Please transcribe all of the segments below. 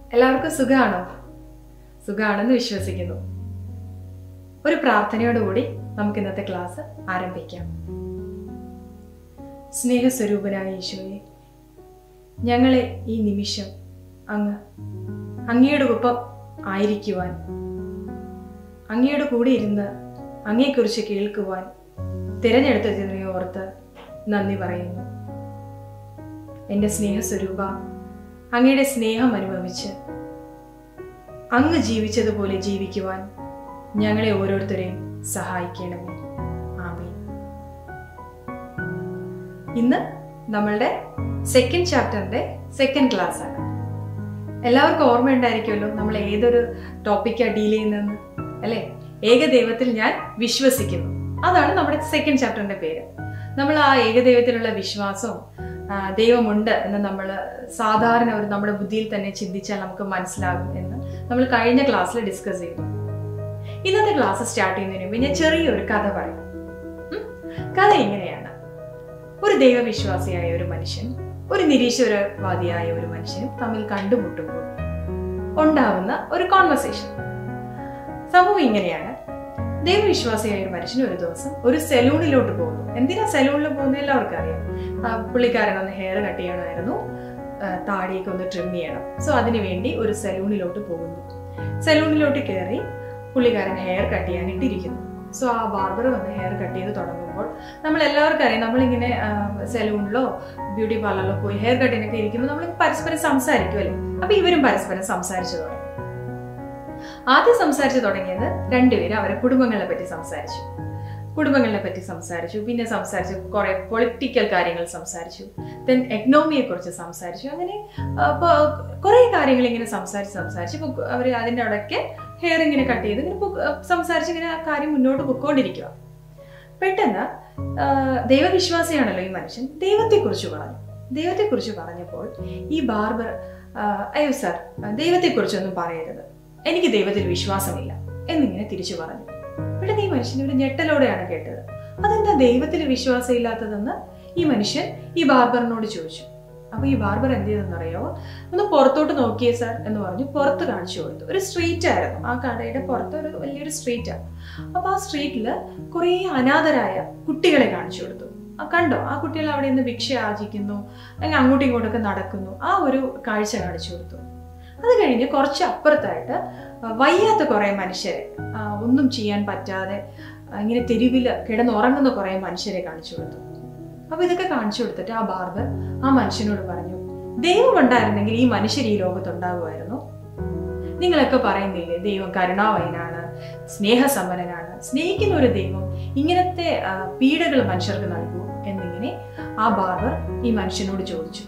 എല്ലാവർക്കും സുഖമാണോ സുഖമാണെന്ന് വിശ്വസിക്കുന്നു ഒരു പ്രാർത്ഥനയോടുകൂടി നമുക്ക് ഇന്നത്തെ ക്ലാസ് ആരംഭിക്കാം സ്നേഹസ്വരൂപനായ ഈശോയെ ഞങ്ങളെ ഈ നിമിഷം അങ്ങ് അങ്ങയുടെ ഒപ്പം ആയിരിക്കുവാൻ അങ്ങയുടെ കൂടെ ഇരുന്ന് അങ്ങയെക്കുറിച്ച് കേൾക്കുവാൻ തിരഞ്ഞെടുത്തതിനെ ഓർത്ത് നന്ദി പറയുന്നു എൻ്റെ സ്നേഹസ്വരൂപ അങ്ങയുടെ സ്നേഹം അനുഭവിച്ച് അങ്ങ് ജീവിച്ചതുപോലെ ജീവിക്കുവാൻ ഞങ്ങളെ ഓരോരുത്തരെയും സഹായിക്കണമേ ആമേൻ ഇന്ന് നമ്മളുടെ സെക്കൻഡ് ചാപ്റ്ററിന്റെ സെക്കൻഡ് ക്ലാസ് ആണ് എല്ലാവർക്കും ഓർമ്മയുണ്ടായിരിക്കുമല്ലോ നമ്മൾ ഏതൊരു ടോപ്പിക്കാണ് ഡീൽ ചെയ്യുന്നതെന്ന് അല്ലേ ഏകദൈവത്തിൽ ഞാൻ വിശ്വസിക്കുന്നു അതാണ് നമ്മുടെ സെക്കൻഡ് ചാപ്റ്ററിന്റെ പേര് നമ്മൾ ആ ഏകദൈവത്തിലുള്ള വിശ്വാസവും ആ, ദൈവമുണ്ട് എന്ന് നമ്മൾ സാധാരണ ഒരു നമ്മുടെ ബുദ്ധിയിൽ തന്നെ ചിന്തിച്ചാൽ നമുക്ക് മനസ്സിലാകും എന്ന് നമ്മൾ കഴിഞ്ഞ ക്ലാസ്സിൽ ഡിസ്കസ് ചെയ്തു ഇന്നത്തെ ക്ലാസ് സ്റ്റാർട്ട് ചെയ്യുന്നതിന് മുമ്പ് ഞാൻ ചെറിയൊരു കഥ പറയാം ഉം? കഥ ഇങ്ങനെയാണ് ഒരു ദൈവവിശ്വാസിയായ ഒരു മനുഷ്യൻ ഒരു നിരീശ്വരവാദിയായ ഒരു മനുഷ്യനും തമ്മിൽ കണ്ടുമുട്ടുമ്പോൾ ഉണ്ടാവുന്ന ഒരു കോൺവെർസേഷൻ സംഭവം ഇങ്ങനെയാണ് ദൈവവിശ്വാസിയായ ഒരു മനുഷ്യൻ ഒരു ദിവസം ഒരു സലൂണിലോട്ട് പോകുന്നു എന്തിനാ സലൂണിൽ പോകുന്നത് എല്ലാവർക്കും അറിയാം ആ, പുള്ളിക്കാരൻ ഒന്ന് ഹെയർ കട്ട് ചെയ്യണമായിരുന്നു ആ, താടിയൊക്കെ ഒന്ന് ട്രിം ചെയ്യണം സോ അതിനു വേണ്ടി ഒരു സലൂണിലോട്ട് പോകുന്നു സലൂണിലോട്ട് കയറി പുള്ളിക്കാരൻ ഹെയർ കട്ട് ചെയ്യാനിട്ടിരിക്കുന്നു സോ ആ ബാർബർ വന്ന് ഹെയർ കട്ട് ചെയ്ത് തുടങ്ങുമ്പോൾ നമ്മൾ എല്ലാവർക്കും അറിയാം നമ്മളിങ്ങനെ സലൂണിലോ ബ്യൂട്ടി പാർലറിലോ പോയി ഹെയർ കട്ടിനൊക്കെ ഇരിക്കുമ്പോൾ നമ്മൾ പരസ്പരം സംസാരിക്കും അല്ലേ അപ്പൊ ഇവരും പരസ്പരം സംസാരിച്ചു തുടങ്ങി ആദ്യം സംസാരിച്ചു തുടങ്ങിയത് രണ്ടുപേരും അവരെ കുടുംബങ്ങളെ പറ്റി സംസാരിച്ചു കുടുംബങ്ങളെ പറ്റി സംസാരിച്ചു പിന്നെ സംസാരിച്ചു കുറെ പൊളിറ്റിക്കൽ കാര്യങ്ങൾ സംസാരിച്ചു ദെൻ എക്കണോമിയെ കുറിച്ച് സംസാരിച്ചു അങ്ങനെ കുറെ കാര്യങ്ങൾ ഇങ്ങനെ സംസാരിച്ച് സംസാരിച്ച് അവർ അതിൻ്റെ ഇടയ്ക്ക് ഹെയർ ഇങ്ങനെ കട്ട് ചെയ്ത് ഇങ്ങനെ പൊ- സംസാരിച്ച് ഇങ്ങനെ ആ കാര്യം മുന്നോട്ട് പൊക്കോണ്ടിരിക്കുക പെട്ടെന്ന് ആ, ദൈവവിശ്വാസിയാണല്ലോ ഈ മനുഷ്യൻ ദൈവത്തെക്കുറിച്ച് പറഞ്ഞു ദൈവത്തെക്കുറിച്ച് പറഞ്ഞപ്പോൾ ഈ ബാർബർ ആ, അയ്യോ സാർ ദൈവത്തെക്കുറിച്ചൊന്നും പറയരുത് എനിക്ക് ദൈവത്തിൽ വിശ്വാസമില്ല എന്നിങ്ങനെ തിരിച്ചു പറഞ്ഞു പെട്ടെന്ന് ഈ മനുഷ്യൻ ഒരു ഞെട്ടലോടെയാണ് കേട്ടത് അതെന്താ ദൈവത്തിൽ വിശ്വാസം ഇല്ലാത്തതെന്ന് ഈ മനുഷ്യൻ ഈ ബാർബറിനോട് ചോദിച്ചു അപ്പൊ ഈ ബാർബർ എന്ത് ചെയ്തെന്നറിയോ ഒന്ന് പുറത്തോട്ട് നോക്കിയേ സാർ എന്ന് പറഞ്ഞു പുറത്ത് കാണിച്ചു കൊടുത്തു ഒരു സ്ട്രീറ്റ് ആയിരുന്നു ആ കടയുടെ പുറത്ത് ഒരു വലിയൊരു സ്ട്രീറ്റ് ആണ് അപ്പൊ ആ സ്ട്രീറ്റില് കുറേ അനാഥരായ കുട്ടികളെ കാണിച്ചു കൊടുത്തു ആ കണ്ടോ ആ കുട്ടികൾ അവിടെ നിന്ന് ഭിക്ഷ യാചിക്കുന്നു അല്ലെങ്കിൽ അങ്ങോട്ടും ഇങ്ങോട്ടൊക്കെ നടക്കുന്നു ആ ഒരു കാഴ്ച കാണിച്ചു കൊടുത്തു അത് കഴിഞ്ഞ് കുറച്ച് അപ്പുറത്തായിട്ട് ആ, വയ്യാത്ത കുറേ മനുഷ്യരെ ആ, ഒന്നും ചെയ്യാൻ പറ്റാതെ ആ, ഇങ്ങനെ തെരുവിൽ കിടന്നുറങ്ങുന്ന കുറേ മനുഷ്യരെ കാണിച്ചു കൊടുത്തു അപ്പൊ ഇതൊക്കെ കാണിച്ചു കൊടുത്തിട്ട് ആ ബാർബർ ആ മനുഷ്യനോട് പറഞ്ഞു ദൈവം ഉണ്ടായിരുന്നെങ്കിൽ ഈ മനുഷ്യർ ഈ ലോകത്തുണ്ടാകുമായിരുന്നു നിങ്ങളൊക്കെ പറയുന്നില്ലേ ദൈവം കരുണാവയനാണ് സ്നേഹസമ്പന്നനാണ് സ്നേഹിക്കുന്ന ഒരു ദൈവം ഇങ്ങനത്തെ ആ, പീഡകൾ മനുഷ്യർക്ക് നൽകൂ എന്നിങ്ങനെ ആ ബാർബർ ഈ മനുഷ്യനോട് ചോദിച്ചു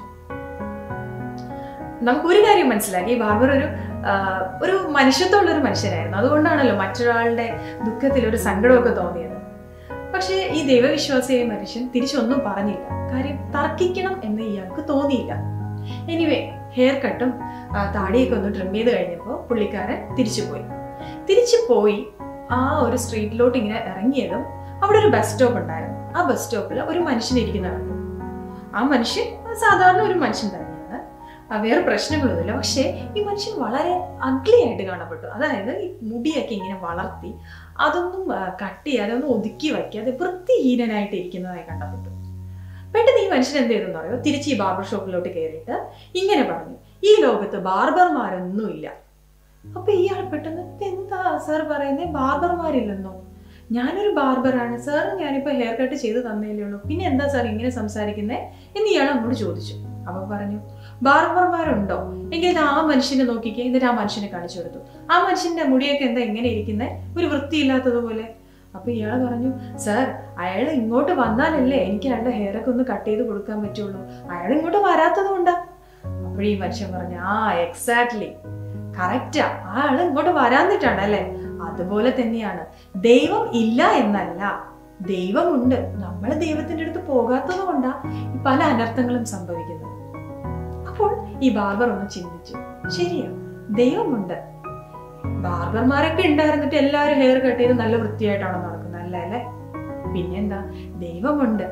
നമുക്ക് ഒരു കാര്യം മനസ്സിലാക്കി ഈ ബാർബർ ഒരു ആ, ഒരു മനുഷ്യത്വമുള്ള ഒരു മനുഷ്യനായിരുന്നു അതുകൊണ്ടാണല്ലോ മറ്റൊരാളുടെ ദുഃഖത്തിൽ ഒരു സങ്കടമൊക്കെ തോന്നിയത് പക്ഷേ ഈ ദൈവവിശ്വാസിയായ മനുഷ്യൻ തിരിച്ചൊന്നും പറഞ്ഞില്ല കാര്യം തർക്കിക്കണം എന്ന് ഇയാൾക്ക് തോന്നിയില്ല എനിവേ ഹെയർ കട്ടും ആ, താടിയൊക്കെ ഒന്ന് ട്രിം ചെയ്ത് കഴിഞ്ഞപ്പോൾ പുള്ളിക്കാരൻ തിരിച്ചു പോയി തിരിച്ചു പോയി ആ ഒരു സ്ട്രീറ്റിലോട്ട് ഇങ്ങനെ ഇറങ്ങിയതും അവിടെ ഒരു ബസ് സ്റ്റോപ്പ് ഉണ്ടായിരുന്നു ആ ബസ് സ്റ്റോപ്പിൽ ഒരു മനുഷ്യൻ ഇരിക്കുന്ന കണ്ടു ആ മനുഷ്യൻ സാധാരണ ഒരു മനുഷ്യൻ തന്നെയാണ് ആ, വേറെ പ്രശ്നങ്ങളൊന്നുമില്ല പക്ഷേ ഈ മനുഷ്യൻ വളരെ അഗ്ലി ആയിട്ട് കാണപ്പെട്ടു അതായത് ഈ മുടിയൊക്കെ ഇങ്ങനെ വളർത്തി അതൊന്നും കട്ട് ചെയ്യാതെ ഒന്നും ഒതുക്കി വയ്ക്കാതെ വൃത്തിഹീനനായിട്ട് ഇരിക്കുന്നതായി കണ്ടപ്പെട്ടു പെട്ടെന്ന് ഈ മനുഷ്യൻ എന്ത് ചെയ്തെന്ന് പറയോ തിരിച്ച് ഈ ബാർബർ ഷോപ്പിലോട്ട് കയറിയിട്ട് ഇങ്ങനെ പറഞ്ഞു ഈ ലോകത്ത് ബാർബർമാരൊന്നുമില്ല അപ്പൊ ഇയാൾ പെട്ടെന്ന് എന്താ സാർ പറയുന്നത് ബാർബർമാരില്ലെന്നോ ഞാനൊരു ബാർബറാണ് സാർ ഞാനിപ്പോ ഹെയർ കട്ട് ചെയ്ത് തന്നേലേ ഉള്ളൂ പിന്നെ എന്താ സാർ ഇങ്ങനെ സംസാരിക്കുന്നേ എന്ന് ഇയാൾ അങ്ങോട്ട് ചോദിച്ചു അപ്പൊ പറഞ്ഞു ബാർബർമാരുണ്ടോ എങ്കിൽ ഇത് ആ മനുഷ്യനെ നോക്കിക്കേ എന്നിട്ട് ആ മനുഷ്യനെ കാണിച്ചു കൊടുത്തു ആ മനുഷ്യന്റെ മുടിയൊക്കെ എന്താ ഇങ്ങനെ ഇരിക്കുന്നേ ഒരു വൃത്തിയില്ലാത്തതുപോലെ അപ്പൊ ഇയാൾ പറഞ്ഞു സാർ അയാൾ ഇങ്ങോട്ട് വന്നാലല്ലേ എനിക്ക് അയാളുടെ ഹെയർ ഒക്കെ ഒന്ന് കട്ട് ചെയ്ത് കൊടുക്കാൻ പറ്റുള്ളൂ അയാൾ ഇങ്ങോട്ട് വരാത്തത് കൊണ്ടാ അപ്പോഴീ മനുഷ്യൻ പറഞ്ഞു ആ എക്സാക്ട്ലി കറക്റ്റാ ആ ആള് ഇങ്ങോട്ട് വരാന്നിട്ടാണ് അല്ലേ അതുപോലെ തന്നെയാണ് ദൈവം ഇല്ല എന്നല്ല ദൈവമുണ്ട് നമ്മൾ ദൈവത്തിന്റെ അടുത്ത് പോകാത്തത് കൊണ്ടാ ഈ പല അനർത്ഥങ്ങളും സംഭവിക്കുന്നത് അപ്പോൾ ഈ ബാർബർ ഒന്ന് ചിന്തിച്ചു ശരിയാ ദൈവമുണ്ട് ബാർബർമാരൊക്കെ ഉണ്ടായിരുന്നിട്ട് എല്ലാവരും ഹെയർ കട്ട് ചെയ്ത് നല്ല വൃത്തിയായിട്ടാണോ നടക്കുന്നത് അല്ല അല്ലേ പിന്നെന്താ ദൈവമുണ്ട്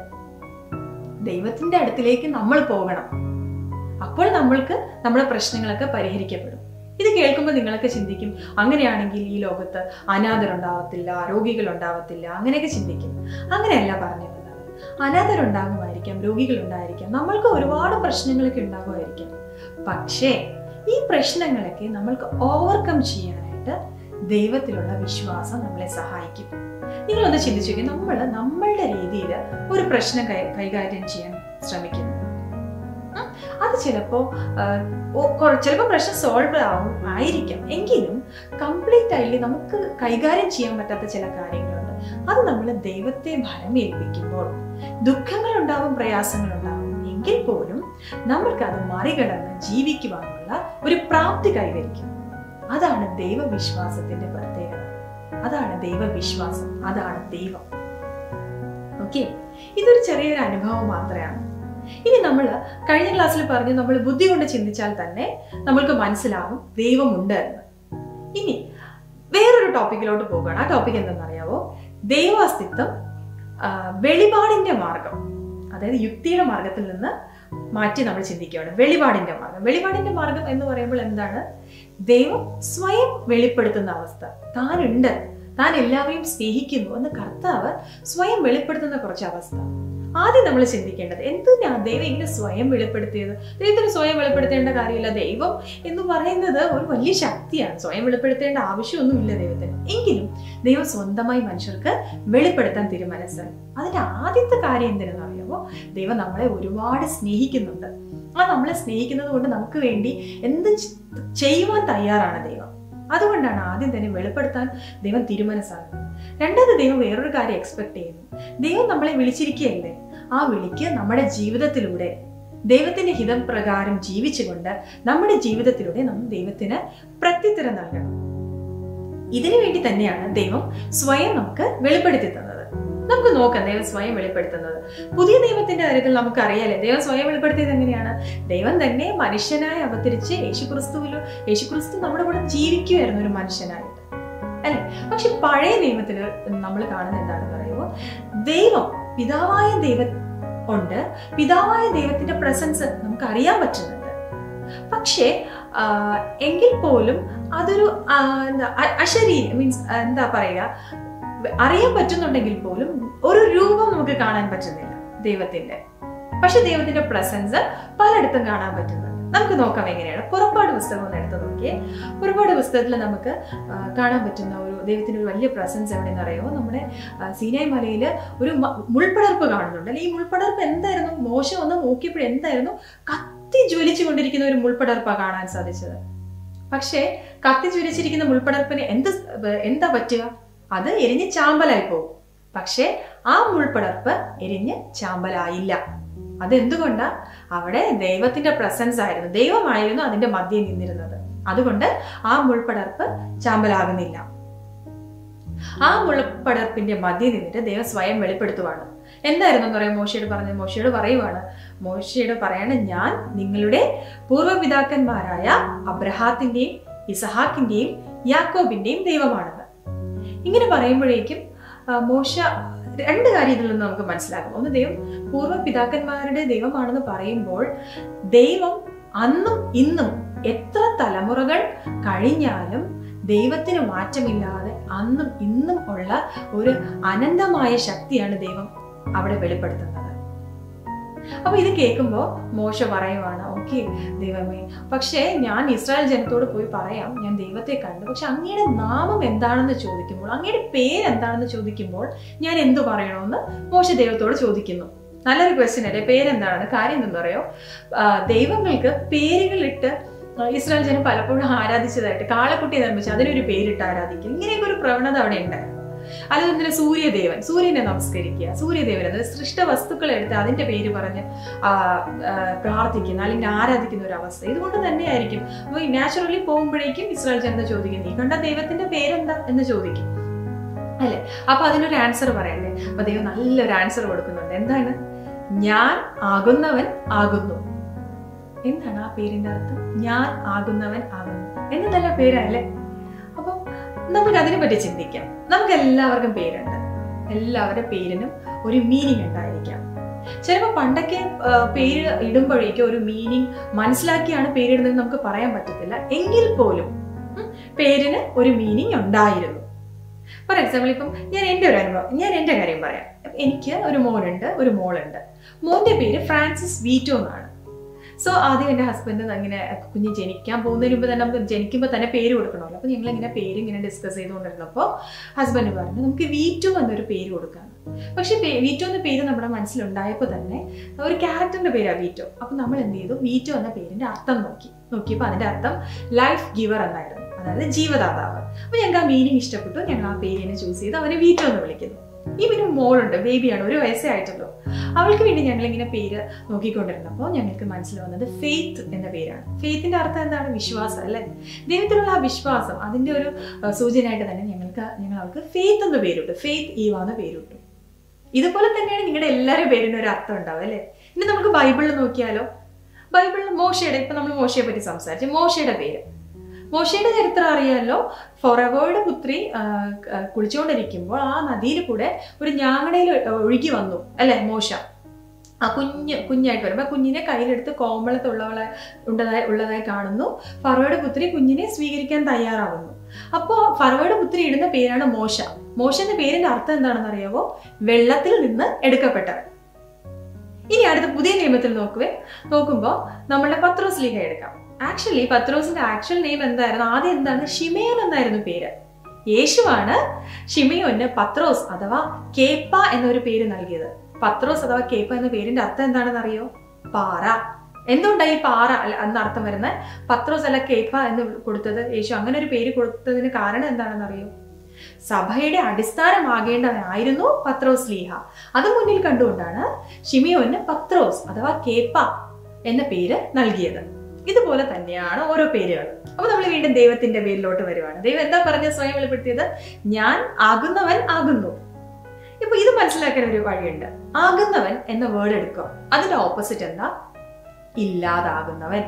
ദൈവത്തിന്റെ അടുത്തിലേക്ക് നമ്മൾ പോകണം അപ്പോൾ നമ്മൾക്ക് നമ്മുടെ പ്രശ്നങ്ങളൊക്കെ പരിഹരിക്കപ്പെടും ഇത് കേൾക്കുമ്പോൾ നിങ്ങളൊക്കെ ചിന്തിക്കും അങ്ങനെയാണെങ്കിൽ ഈ ലോകത്ത് അനാഥരുണ്ടാവത്തില്ല രോഗികൾ ഉണ്ടാവത്തില്ല അങ്ങനെയൊക്കെ ചിന്തിക്കും അങ്ങനെയല്ല പറഞ്ഞു വന്നത് അനാഥരുണ്ടാകുമായിരിക്കാം രോഗികളുണ്ടായിരിക്കാം നമ്മൾക്ക് ഒരുപാട് പ്രശ്നങ്ങളൊക്കെ ഉണ്ടാകുമായിരിക്കാം പക്ഷേ ഈ പ്രശ്നങ്ങളൊക്കെ നമ്മൾക്ക് ഓവർകം ചെയ്യാനായിട്ട് ദൈവത്തിലുള്ള വിശ്വാസം നമ്മളെ സഹായിക്കും നിങ്ങളൊന്ന് ചിന്തിച്ചു നോക്കി നമ്മൾ നമ്മളുടെ രീതിയിൽ ഒരു പ്രശ്നം കൈ- കൈകാര്യം ചെയ്യാൻ ശ്രമിക്കുന്നു ഉം, അത് ചിലപ്പോൾ ചിലപ്പോൾ പ്രശ്നം സോൾവ് ആവും ആയിരിക്കാം എങ്കിലും കംപ്ലീറ്റ് ആയില്ലേ നമുക്ക് കൈകാര്യം ചെയ്യാൻ പറ്റാത്ത ചില കാര്യങ്ങളുണ്ട് അത് നമ്മൾ ദൈവത്തെ ഭരമേൽപ്പിക്കുമ്പോൾ ദുഃഖങ്ങൾ ഉണ്ടാവും പ്രയാസങ്ങൾ ഉണ്ടാവും എങ്കിൽ പോലും നമ്മൾക്ക് അത് മറികടന്ന് ജീവിക്കുവാനുള്ള ഒരു പ്രാപ്തി കൈവരിക്കും അതാണ് ദൈവവിശ്വാസത്തിന്റെ പ്രത്യേകത അതാണ് ദൈവവിശ്വാസം അതാണ് ദൈവം ഓക്കെ ഇതൊരു ചെറിയൊരു അനുഭവം മാത്രമാണ് ഇനി നമ്മൾ കഴിഞ്ഞ ക്ലാസ്സിൽ പറഞ്ഞു നമ്മൾ ബുദ്ധി കൊണ്ട് ചിന്തിച്ചാൽ തന്നെ നമ്മൾക്ക് മനസ്സിലാവും ദൈവമുണ്ട് എന്ന് ഇനി വേറൊരു ടോപ്പിക്കിലോട്ട് പോകുകയാണ് ആ ടോപ്പിക് എന്തെന്നറിയാവോ ദൈവാസ്തിത്വം ആ, വെളിപാടിന്റെ മാർഗം അതായത് യുക്തിയുടെ മാർഗത്തിൽ നിന്ന് മാറ്റി നമ്മൾ ചിന്തിക്കുകയാണ് വെളിപാടിന്റെ മാർഗം വെളിപാടിന്റെ മാർഗം എന്ന് പറയുമ്പോൾ എന്താണ് ദൈവം സ്വയം വെളിപ്പെടുത്തുന്ന അവസ്ഥ താനുണ്ട് താൻ എല്ലാവരെയും സ്നേഹിക്കുന്നു എന്ന് കർത്താവ് സ്വയം വെളിപ്പെടുത്തുന്ന കുറച്ച് അവസ്ഥ ആദ്യം നമ്മൾ ചിന്തിക്കേണ്ടത് എന്തിനാ ദൈവം ഇങ്ങനെ സ്വയം വെളിപ്പെടുത്തിയത് ദൈവത്തിന് സ്വയം വെളിപ്പെടുത്തേണ്ട കാര്യമില്ല ദൈവം എന്ന് പറയുന്നത് ഒരു വലിയ ശക്തിയാണ് സ്വയം വെളിപ്പെടുത്തേണ്ട ആവശ്യമൊന്നുമില്ല ദൈവത്തിന് എങ്കിലും ദൈവം സ്വന്തമായി മനുഷ്യർക്ക് വെളിപ്പെടുത്താൻ തീരുമാനിച്ചാൽ അതിന്റെ ആദ്യത്തെ കാര്യം എന്തിനെന്ന് അറിയാമോ ദൈവം നമ്മളെ ഒരുപാട് സ്നേഹിക്കുന്നുണ്ട് ആ നമ്മളെ സ്നേഹിക്കുന്നത് കൊണ്ട് നമുക്ക് വേണ്ടി എന്തും ചെ- ചെയ്യുവാൻ തയ്യാറാണ് ദൈവം അതുകൊണ്ടാണ് ആദ്യം തന്നെ വെളിപ്പെടുത്താൻ ദൈവം തീരുമാനസാകുന്നത് രണ്ടാമത് ദൈവം വേറൊരു കാര്യം എക്സ്പെക്ട് ചെയ്യുന്നു ദൈവം നമ്മളെ വിളിച്ചിരിക്കുകയല്ലേ ആ വിളിക്ക് നമ്മുടെ ജീവിതത്തിലൂടെ ദൈവത്തിന്റെ ഹിതം പ്രകാരം ജീവിച്ചുകൊണ്ട് നമ്മുടെ ജീവിതത്തിലൂടെ നമ്മൾ ദൈവത്തിന് പ്രത്യുത്തരം നൽകണം ഇതിനു വേണ്ടി തന്നെയാണ് ദൈവം സ്വയം നമുക്ക് വെളിപ്പെടുത്തി തന്നത് നമുക്ക് നോക്കാം ദൈവം സ്വയം വെളിപ്പെടുത്തുന്നത് പുതിയ നിയമത്തിന്റെ കാര്യത്തിൽ നമുക്ക് അറിയാലേ ദൈവം സ്വയം വെളിപ്പെടുത്തിയത് എങ്ങനെയാണ് ദൈവം തന്നെ മനുഷ്യനായി അവതരിച്ച് യേശുക്രിസ്തുവിൽ യേശുക്രിസ്തു നമ്മുടെ കൂടെ ജീവിക്കുമായിരുന്നു ഒരു മനുഷ്യനായിട്ട് അല്ലെ പക്ഷെ പഴയ നിയമത്തിൽ നമ്മൾ കാണുന്ന എന്താണെന്ന് പറയുമോ ദൈവം പിതാവായ ദൈവം ഉണ്ട് പിതാവായ ദൈവത്തിന്റെ പ്രസൻസ് നമുക്ക് അറിയാൻ പറ്റുന്നുണ്ട് പക്ഷേ ആ, എങ്കിൽ പോലും അതൊരു ആ, എന്താ അ- അശരീരി മീൻസ് എന്താ പറയുക അറിയാൻ പറ്റുന്നുണ്ടെങ്കിൽ പോലും ഒരു രൂപം നമുക്ക് കാണാൻ പറ്റുന്നില്ല ദൈവത്തിന്റെ പക്ഷെ ദൈവത്തിന്റെ പ്രസൻസ് പലയിടത്തും കാണാൻ പറ്റുന്നുണ്ട് നമുക്ക് നോക്കാം എങ്ങനെയാണ് പുറപ്പാട് പുസ്തകം ഒന്ന് എടുത്ത് നോക്കിയേ പുറപ്പാട് പുസ്തകത്തിൽ നമുക്ക് ആ, കാണാൻ പറ്റുന്ന ഒരു ദൈവത്തിന്റെ ഒരു വലിയ പ്രസൻസ് എവിടെയെന്ന് അറിയുമോ നമ്മുടെ ആ, സീനായ് മലയിൽ ഒരു മ- മുൾപ്പടർപ്പ് കാണുന്നുണ്ട് അല്ലെ ഈ മുൾപ്പടർപ്പ് എന്തായിരുന്നു മോശം ഒന്ന് നോക്കിയപ്പോൾ എന്തായിരുന്നു കത്തി ജ്വലിച്ചു കൊണ്ടിരിക്കുന്ന ഒരു മുൾപ്പടർപ്പാണ് കാണാൻ സാധിച്ചത് പക്ഷേ കത്തി ജ്വലിച്ചിരിക്കുന്ന മുൾപ്പടർപ്പിന് എന്ത് എന്താ പറ്റുക അത് എരിഞ്ഞ് ചാമ്പലായി പോകും പക്ഷേ ആ മുൾപ്പടർപ്പ് എരിഞ്ഞ് ചാമ്പലായില്ല അതെന്തുകൊണ്ടാ അവിടെ ദൈവത്തിന്റെ പ്രസൻസ് ആയിരുന്നു ദൈവമായിരുന്നു അതിന്റെ മധ്യം നിന്നിരുന്നത് അതുകൊണ്ട് ആ മുൾപ്പടർപ്പ് ചാമ്പലാകുന്നില്ല ആ മുൾപ്പടർപ്പിന്റെ മധ്യം നിന്നിട്ട് ദൈവം സ്വയം വെളിപ്പെടുത്തുവാണ് എന്തായിരുന്നു എന്ന് പറയാം മോശയോട് പറഞ്ഞത് മോശയോട് പറയുവാണ് മോശയോട് പറയാണ് ഞാൻ നിങ്ങളുടെ പൂർവ്വപിതാക്കന്മാരായ അബ്രഹാത്തിന്റെയും ഇസഹാക്കിന്റെയും യാക്കോബിന്റെയും ദൈവമാണെന്ന് ഇങ്ങനെ പറയുമ്പോഴേക്കും ആ, മോശ രണ്ട് കാര്യം ഇതിൽ നിന്ന് നമുക്ക് മനസ്സിലാകും ഒന്ന് ദൈവം പൂർവ്വ പിതാക്കന്മാരുടെ ദൈവമാണെന്ന് പറയുമ്പോൾ ദൈവം അന്നും ഇന്നും എത്ര തലമുറകൾ കഴിഞ്ഞാലും ദൈവത്തിന് മാറ്റമില്ലാതെ അന്നും ഇന്നും ഉള്ള ഒരു അനന്തമായ ശക്തിയാണ് ദൈവം അവിടെ വെളിപ്പെടുത്തുന്നത് അപ്പൊ ഇത് കേൾക്കുമ്പോൾ മോശ പറയുവാണ് ഓക്കെ ദൈവമേ പക്ഷേ ഞാൻ ഇസ്രായേൽ ജനത്തോട് പോയി പറയാം ഞാൻ ദൈവത്തെ കണ്ടു പക്ഷെ അങ്ങയുടെ നാമം എന്താണെന്ന് ചോദിക്കുമ്പോൾ അങ്ങയുടെ പേര് എന്താണെന്ന് ചോദിക്കുമ്പോൾ ഞാൻ എന്തു പറയണമെന്ന് മോശ ദൈവത്തോട് ചോദിക്കുന്നു നല്ലൊരു ക്വസ്റ്റ്യൻ അല്ലേ പേരെന്താണെന്ന് കാര്യം എന്താ പറയോ ആ, ദൈവങ്ങൾക്ക് പേരുകളിട്ട് ആ, ഇസ്രായേൽ ജനം പലപ്പോഴും ആരാധിച്ചതായിട്ട് കാളക്കുട്ടി നിർമ്മിച്ച് അതിനൊരു പേരിട്ട് ആരാധിക്കും ഇങ്ങനെയൊക്കെ ഒരു പ്രവണത അവിടെ ഉണ്ടായിരുന്നു അതുപോലെ സൂര്യദേവൻ സൂര്യനെ നമസ്കരിക്കുക സൂര്യദേവൻ അത് സൃഷ്ട വസ്തുക്കളെ എടുത്ത് അതിന്റെ പേര് പറഞ്ഞ് ആ, ആ, പ്രാർത്ഥിക്കുന്ന അല്ലെങ്കിൽ ആരാധിക്കുന്ന ഒരു അവസ്ഥ ഇതുകൊണ്ട് തന്നെയായിരിക്കും അപ്പൊ നാച്ചുറലി പോകുമ്പോഴേക്കും ഇസ്രായേൽ ജനത ചോദിക്കും നീ കണ്ട ദൈവത്തിന്റെ പേരെന്താ എന്ന് ചോദിക്കും അല്ലെ അപ്പൊ അതിനൊരു ആൻസർ പറയണ്ടേ അപ്പൊ ദൈവം നല്ലൊരു ആൻസർ കൊടുക്കുന്നുണ്ട് എന്താണ് ഞാൻ ആകുന്നവൻ ആകുന്നു എന്താണ് ആ പേരിന്റെ അർത്ഥം ഞാൻ ആകുന്നവൻ ആകുന്നു എന്ന് നല്ല പേരല്ലേ അപ്പം നമുക്ക് അതിനെ പറ്റി ചിന്തിക്കാം നമുക്ക് എല്ലാവർക്കും പേരുണ്ട് എല്ലാവരുടെ പേരിനും ഒരു മീനിങ് ഉണ്ടായിരിക്കാം ചിലപ്പോൾ പണ്ടൊക്കെ ആ, പേര് ഇടുമ്പോഴേക്കും ഒരു മീനിങ് മനസ്സിലാക്കിയാണ് പേരിടുന്നത് നമുക്ക് പറയാൻ പറ്റത്തില്ല എങ്കിൽ പോലും ഉം, പേരിന് ഒരു മീനിങ് ഉണ്ടായിരുന്നു ഫോർ എക്സാമ്പിൾ ഇപ്പം ഞാൻ എൻ്റെ ഒരു അനുഭവം ഞാൻ എൻ്റെ കാര്യം പറയാം എനിക്ക് ഒരു മോനുണ്ട് ഒരു മോളുണ്ട് മോന്റെ പേര് ഫ്രാൻസിസ് വീറ്റോ എന്നാണ് സോ ആദ്യം എൻ്റെ ഹസ്ബൻഡ് അങ്ങനെ കുഞ്ഞ് ജനിക്കാൻ പോകുന്നതിന് മുമ്പ് തന്നെ നമുക്ക് ജനിക്കുമ്പോൾ തന്നെ പേര് കൊടുക്കണമല്ലോ അപ്പോൾ ഞങ്ങൾ ഇങ്ങനെ പേര് ഇങ്ങനെ ഡിസ്കസ് ചെയ്തുകൊണ്ടിരുന്നപ്പോൾ ഹസ്ബൻഡ് പറഞ്ഞു നമുക്ക് വീറ്റു എന്നൊരു പേര് കൊടുക്കാം പക്ഷെ പേ- വീറ്റോ എന്ന പേര് നമ്മുടെ മനസ്സിലുണ്ടായപ്പോൾ തന്നെ ഒരു ക്യാരക്ടറിന്റെ പേരാണ് വീറ്റോ അപ്പോൾ നമ്മൾ എന്ത് ചെയ്തു വീറ്റോ എന്ന പേരിന്റെ അർത്ഥം നോക്കി നോക്കിയപ്പോൾ അതിന്റെ അർത്ഥം ലൈഫ് ഗിവർ എന്നായിരുന്നു അതായത് ജീവദാതാവ് അപ്പോൾ ഞങ്ങൾക്ക് ആ മീനിങ് ഇഷ്ടപ്പെട്ടു ഞങ്ങൾ ആ പേരിനെ ചൂസ് ചെയ്ത് അവനെ വീറ്റോ എന്ന് വിളിക്കുന്നു ഈ പിന്നെ മോളുണ്ട് ബേബിയാണ് ഒരു വയസ്സേ ആയിട്ടുള്ളൂ അവൾക്ക് വേണ്ടി ഞങ്ങൾ ഇങ്ങനെ പേര് നോക്കിക്കൊണ്ടിരുന്നപ്പോൾ ഞങ്ങൾക്ക് മനസ്സിൽ വന്നത് ഫെയ്ത്ത് എന്ന പേരാണ് ഫെയ്ത്തിന്റെ അർത്ഥം എന്താണ് വിശ്വാസം അല്ലെ ദൈവത്തിലുള്ള ആ വിശ്വാസം അതിന്റെ ഒരു അഹ്, സൂചനയായിട്ട് തന്നെ ഞങ്ങൾക്ക് ഞങ്ങൾ അവൾക്ക് ഫെയ്ത്ത് എന്ന പേരിട്ടു ഫെയ്ത്ത് ഈവ എന്ന പേരിട്ടു ഇതുപോലെ തന്നെയാണ് നിങ്ങളുടെ എല്ലാവരും പേരിന് ഒരു അർത്ഥം ഉണ്ടാവും അല്ലേ ഇനി നമുക്ക് ബൈബിളിൽ നോക്കിയാലോ ബൈബിളിൽ മോശയുടെ ഇപ്പൊ നമ്മൾ മോശയെ പറ്റി സംസാരിച്ചു മോശയുടെ പേര് മോശയുടെ ചരിത്രം അറിയാലോ ഫൊറവോയുടെ പുത്രി ആ, ആ, കുളിച്ചുകൊണ്ടിരിക്കുമ്പോൾ ആ നദിയിൽ കൂടെ ഒരു ഞാങ്ങടയിൽ ഒഴുകി വന്നു അല്ലെ മോശ ആ കുഞ്ഞ് കുഞ്ഞായിട്ട് വരുമ്പോൾ ആ കുഞ്ഞിനെ കയ്യിലെടുത്ത് കോമളത്തുള്ളവളെ ഉണ്ടതായി ഉള്ളതായി കാണുന്നു ഫറവയുടെ പുത്രി കുഞ്ഞിനെ സ്വീകരിക്കാൻ തയ്യാറാവുന്നു അപ്പോൾ ഫറവയുടെ പുത്രി ഇടുന്ന പേരാണ് മോശ മോശ എന്ന പേരിന്റെ അർത്ഥം എന്താണെന്ന് അറിയാവോ വെള്ളത്തിൽ നിന്ന് എടുക്കപ്പെട്ടവൻ ഇനി അടുത്ത പുതിയ നിയമത്തിൽ നോക്കുവേ നോക്കുമ്പോൾ നമ്മളുടെ പത്രോസ് ലീഗ എടുക്കാം ആക്ച്വലി പത്രോസിന്റെ ആക്ച്വൽ നെയിം എന്തായിരുന്നു ആദ്യം എന്താണ് ഷിമയോൻ എന്നായിരുന്നു പേര് യേശുവാണ് ഷിമയോന് പത്രോസ് അഥവാ കേപ്പ എന്നൊരു പേര് നൽകിയത് പത്രോസ് അഥവാ കേപ്പ എന്ന പേരിന്റെ അർത്ഥം എന്താണെന്ന് അറിയോ പാറ എന്തുകൊണ്ടാണ് ഈ പാറ അല്ല എന്ന അർത്ഥം വരുന്നത് പത്രോസ് അല്ല കേപ്പ എന്ന് കൊടുത്തത് യേശു അങ്ങനെ ഒരു പേര് കൊടുത്തതിന് കാരണം എന്താണെന്ന് അറിയോ സഭയുടെ അടിസ്ഥാനമാകേണ്ടവനായിരുന്നു പത്രോസ് ലീഹ അത് മുന്നിൽ കണ്ടുകൊണ്ടാണ് ഷിമിയോന് പത്രോസ് അഥവാ കേപ്പ എന്ന പേര് നൽകിയത് ഇതുപോലെ തന്നെയാണ് ഓരോ പേരുകൾ അപ്പൊ നമ്മൾ വീണ്ടും ദൈവത്തിന്റെ പേരിലോട്ട് വരുവാണ് ദൈവം എന്താ പറഞ്ഞ സ്വയം വെളിപ്പെടുത്തിയത് ഞാൻ ആകുന്നവൻ ആകുന്നു ഇപ്പൊ ഇത് മനസ്സിലാക്കാൻ ഒരു വഴിയുണ്ട് ആകുന്നവൻ എന്ന വേർഡ് എടുക്കുക അതിന്റെ ഓപ്പോസിറ്റ് എന്താ ഇല്ലാതാകുന്നവൻ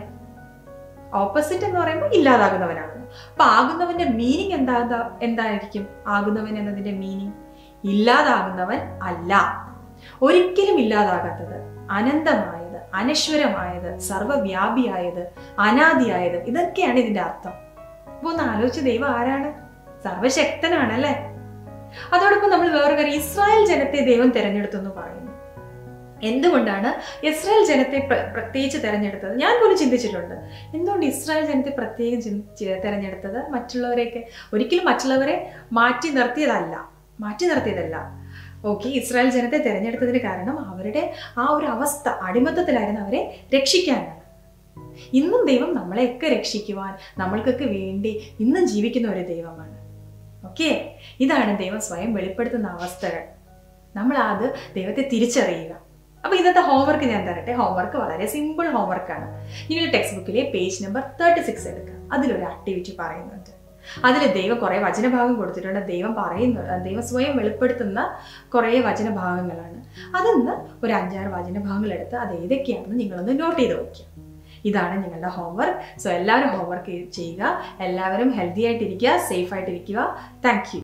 ഓപ്പോസിറ്റ് എന്ന് പറയുമ്പോൾ ഇല്ലാതാകുന്നവനാകുന്നു അപ്പൊ ആകുന്നവന്റെ മീനിങ് എന്താ എന്താ- എന്തായിരിക്കും ആകുന്നവൻ എന്നതിന്റെ മീനിങ് ഇല്ലാതാകുന്നവൻ അല്ല ഒരിക്കലും ഇല്ലാതാകാത്തത് അനന്തമായത് അനശ്വരമായത് സർവവ്യാപിയായത് അനാദിയായത് ഇതൊക്കെയാണ് ഇതിന്റെ അർത്ഥം അപ്പൊ ഒന്ന് ആലോചിച്ച് ദൈവം ആരാണ് സർവശക്തനാണ് അല്ലേ അതോടൊപ്പം നമ്മൾ വേറെ കാര്യം ഇസ്രായേൽ ജനത്തെ ദൈവം തിരഞ്ഞെടുത്തു എന്ന് പറയുന്നു എന്തുകൊണ്ടാണ് ഇസ്രായേൽ ജനത്തെ പ്ര- പ്രത്യേകിച്ച് തിരഞ്ഞെടുത്തത് ഞാൻ പോലും ചിന്തിച്ചിട്ടുണ്ട് എന്തുകൊണ്ട് ഇസ്രായേൽ ജനത്തെ പ്രത്യേകം ചിൻ- ചി- തിരഞ്ഞെടുത്തത് മറ്റുള്ളവരെയൊക്കെ ഒരിക്കലും മറ്റുള്ളവരെ മാറ്റി നിർത്തിയതല്ല മാറ്റി നിർത്തിയതല്ല ഓക്കെ ഇസ്രായേൽ ജനത്തെ തിരഞ്ഞെടുത്തതിന് കാരണം അവരുടെ ആ ഒരു അവസ്ഥ അടിമത്തത്തിലായിരുന്നു അവരെ രക്ഷിക്കാനാണ് ഇന്നും ദൈവം നമ്മളെയൊക്കെ രക്ഷിക്കുവാൻ നമ്മൾക്കൊക്കെ വേണ്ടി ഇന്നും ജീവിക്കുന്ന ഒരു ദൈവമാണ് ഓക്കെ ഇതാണ് ദൈവം സ്വയം വെളിപ്പെടുത്തുന്ന അവസ്ഥകൾ നമ്മൾ അത് ദൈവത്തെ തിരിച്ചറിയുക അപ്പൊ ഇന്നത്തെ ഹോംവർക്ക് ഞാൻ തരട്ടെ ഹോംവർക്ക് വളരെ സിമ്പിൾ ഹോംവർക്കാണ് നിങ്ങൾ ടെക്സ്റ്റ് ബുക്കിലെ പേജ് നമ്പർ തേർട്ടി സിക്സ് എടുക്കുക അതിലൊരു ആക്ടിവിറ്റി പറയുന്നുണ്ട് അതിൽ ദൈവം കുറേ വചനഭാഗം കൊടുത്തിട്ടുണ്ട് ദൈവം പറയുന്ന ദൈവം സ്വയം വെളിപ്പെടുത്തുന്ന കുറേ വചനഭാഗങ്ങളാണ് അതിന്ന് ഒരു അഞ്ചാറ് വചനഭാഗങ്ങൾ എടുത്ത് അത് ഏതൊക്കെയാണെന്ന് നിങ്ങളൊന്ന് നോട്ട് ചെയ്ത് വയ്ക്കുക ഇതാണ് നിങ്ങളുടെ ഹോംവർക്ക് സോ എല്ലാവരും ഹോംവർക്ക് ചെയ്യുക എല്ലാവരും ഹെൽത്തി ആയിട്ടിരിക്കുക സേഫ് ആയിട്ടിരിക്കുക താങ്ക് യു